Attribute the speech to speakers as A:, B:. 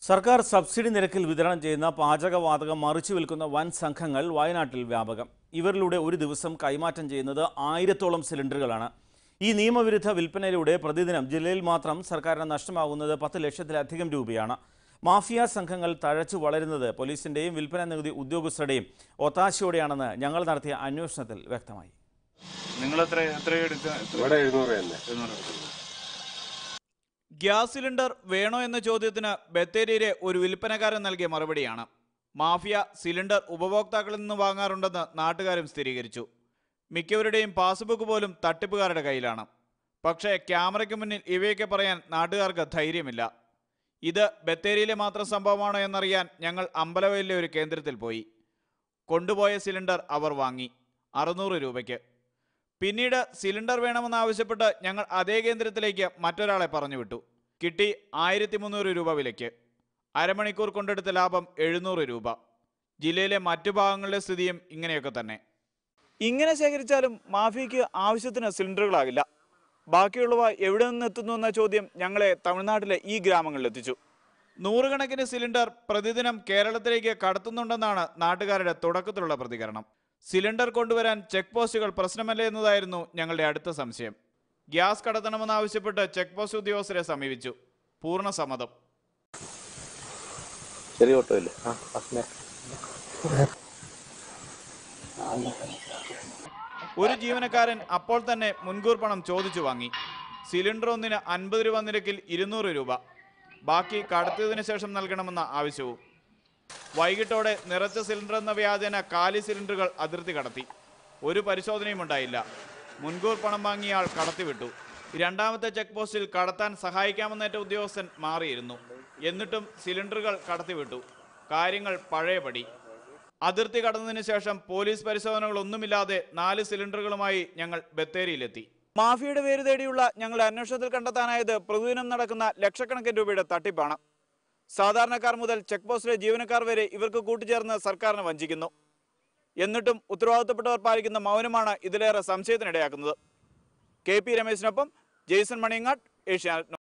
A: സർക്കാർ സബ്സിഡി നിരക്കിൽ വിതരണം ചെയ്യുന്ന പാചകവാതകം മറിച്ചു വിൽക്കുന്ന വൻ സംഘങ്ങൾ വയനാട്ടിൽ വ്യാപകം ഇവരിലൂടെ ഒരു ദിവസം കൈമാറ്റം ചെയ്യുന്നത് ആയിരത്തോളം സിലിണ്ടറുകളാണ് ഈ നിയമവിരുദ്ധ വിൽപ്പനയിലൂടെ പ്രതിദിനം ജില്ലയിൽ മാത്രം സർക്കാരിന് നഷ്ടമാകുന്നത് പത്ത് ലക്ഷത്തിലധികം രൂപയാണ് മാഫിയ സംഘങ്ങൾ തഴച്ചു വളരുന്നത് പോലീസിന്റെയും വിൽപ്പന നികുതി ഉദ്യോഗസ്ഥരുടെയും ഒത്താശയോടെയാണെന്ന് ഞങ്ങൾ നടത്തിയ അന്വേഷണത്തിൽ വ്യക്തമായി
B: നിങ്ങൾ എത്ര എത്ര എടുക്കുക എത്ര
C: ഇവിടെ എഴുന്നൂറ് തന്നെ
B: എഴുന്നൂറ് എടുക്കുക?
D: ഗ്യാസ് സിലിണ്ടർ വേണോ എന്ന ചോദ്യത്തിന് ബത്തേരിയിലെ ഒരു വിൽപ്പനക്കാരൻ നൽകിയ മറുപടിയാണ് മാഫിയ സിലിണ്ടർ ഉപഭോക്താക്കളിൽ നിന്ന് വാങ്ങാറുണ്ടെന്ന് നാട്ടുകാരും സ്ഥിരീകരിച്ചു മിക്കവരുടെയും പാസ്ബുക്ക് പോലും തട്ടിപ്പുകാരുടെ കയ്യിലാണ് പക്ഷേ ക്യാമറയ്ക്ക് മുന്നിൽ ഇവയൊക്കെ പറയാൻ നാട്ടുകാർക്ക് ധൈര്യമില്ല ഇത് ബത്തേരിയിലെ മാത്രം സംഭവമാണോ എന്നറിയാൻ ഞങ്ങൾ അമ്പലവയലിലെ ഒരു കേന്ദ്രത്തിൽ പോയി കൊണ്ടുപോയ സിലിണ്ടർ അവർ വാങ്ങി അറുന്നൂറ് രൂപയ്ക്ക് പിന്നീട് സിലിണ്ടർ വേണമെന്നാവശ്യപ്പെട്ട് ഞങ്ങൾ അതേ കേന്ദ്രത്തിലേക്ക് മറ്റൊരാളെ പറഞ്ഞു വിട്ടു കിട്ടി ആയിരത്തി മുന്നൂറ് രൂപ വിലയ്ക്ക് അരമണിക്കൂർ കൊണ്ടെടുത്ത ലാഭം എഴുന്നൂറ് രൂപ ജില്ലയിലെ മറ്റു ഭാഗങ്ങളിലെ സ്ഥിതിയും ഇങ്ങനെയൊക്കെ തന്നെ ഇങ്ങനെ ശേഖരിച്ചാലും മാഫിയയ്ക്ക് ആവശ്യത്തിന് സിലിണ്ടറുകളാകില്ല ബാക്കിയുള്ളവ എവിടെ നിന്ന് എത്തുന്നു എന്ന ചോദ്യം ഞങ്ങളെ തമിഴ്നാട്ടിലെ ഈ ഗ്രാമങ്ങളിൽ എത്തിച്ചു നൂറുകണക്കിന് സിലിണ്ടർ പ്രതിദിനം കേരളത്തിലേക്ക് കടത്തുന്നുണ്ടെന്നാണ് നാട്ടുകാരുടെ തുടക്കത്തിലുള്ള പ്രതികരണം സിലിണ്ടർ കൊണ്ടുവരാൻ ചെക്ക് പോസ്റ്റുകൾ പ്രശ്നമല്ല എന്നതായിരുന്നു ഞങ്ങളുടെ അടുത്ത സംശയം ഗ്യാസ് കടത്തണമെന്നാവശ്യപ്പെട്ട് ചെക്ക് പോസ്റ്റ് ഉദ്യോഗസ്ഥരെ സമീപിച്ചു പൂർണ്ണ സമ്മതം
E: ചെറിയ ഓട്ടോ ഇല്ലേ ആ ഫസ്റ്റ്
D: ഒരു ജീവനക്കാരൻ അപ്പോൾ തന്നെ മുൻകൂർ പണം ചോദിച്ചു വാങ്ങി സിലിണ്ടർ ഒന്നിന് അൻപത് രൂപ നിരക്കിൽ ഇരുന്നൂറ് രൂപ ബാക്കി കടത്തിയതിനു ശേഷം നൽകണമെന്ന ആവശ്യവും വൈകിട്ടോടെ നിറച്ച സിലിണ്ടർ എന്ന വ്യാജേന കാലി സിലിണ്ടറുകൾ അതിർത്തി കടത്തി ഒരു പരിശോധനയും ഉണ്ടായില്ല മുൻകൂർ പണം വാങ്ങിയ ആൾ കടത്തിവിട്ടു രണ്ടാമത്തെ ചെക്ക് പോസ്റ്റിൽ കടത്താൻ സഹായിക്കാമെന്നേറ്റ ഉദ്യോഗസ്ഥൻ മാറിയിരുന്നു എന്നിട്ടും സിലിണ്ടറുകൾ കടത്തിവിട്ടു കാര്യങ്ങൾ പഴയപടി അതിർത്തി കടന്നതിന് ശേഷം പോലീസ് പരിശോധനകളൊന്നുമില്ലാതെ നാല് സിലിണ്ടറുകളുമായി ഞങ്ങൾ ബത്തേരിയിലെത്തി മാഫിയയുടെ പേര് തേടിയുള്ള ഞങ്ങളുടെ അന്വേഷണത്തിൽ കണ്ടെത്താനായത് പ്രതിദിനം നടക്കുന്ന ലക്ഷക്കണക്കിന് രൂപയുടെ തട്ടിപ്പാണ് സാധാരണക്കാർ മുതൽ ചെക്ക് പോസ്റ്റിലെ ജീവനക്കാർ വരെ ഇവർക്ക് കൂട്ടുചേർന്ന് സർക്കാരിനെ വഞ്ചിക്കുന്നു എന്നിട്ടും ഉത്തരവാദിത്തപ്പെട്ടവർ പാലിക്കുന്ന മൗനമാണ് ഇതിലേറെ സംശയത്തിനിടയാക്കുന്നത് കെ പി രമേശിനൊപ്പം ജെയ്സൺ മണിയങ്ങാട് ഏഷ്യാനെറ്റ്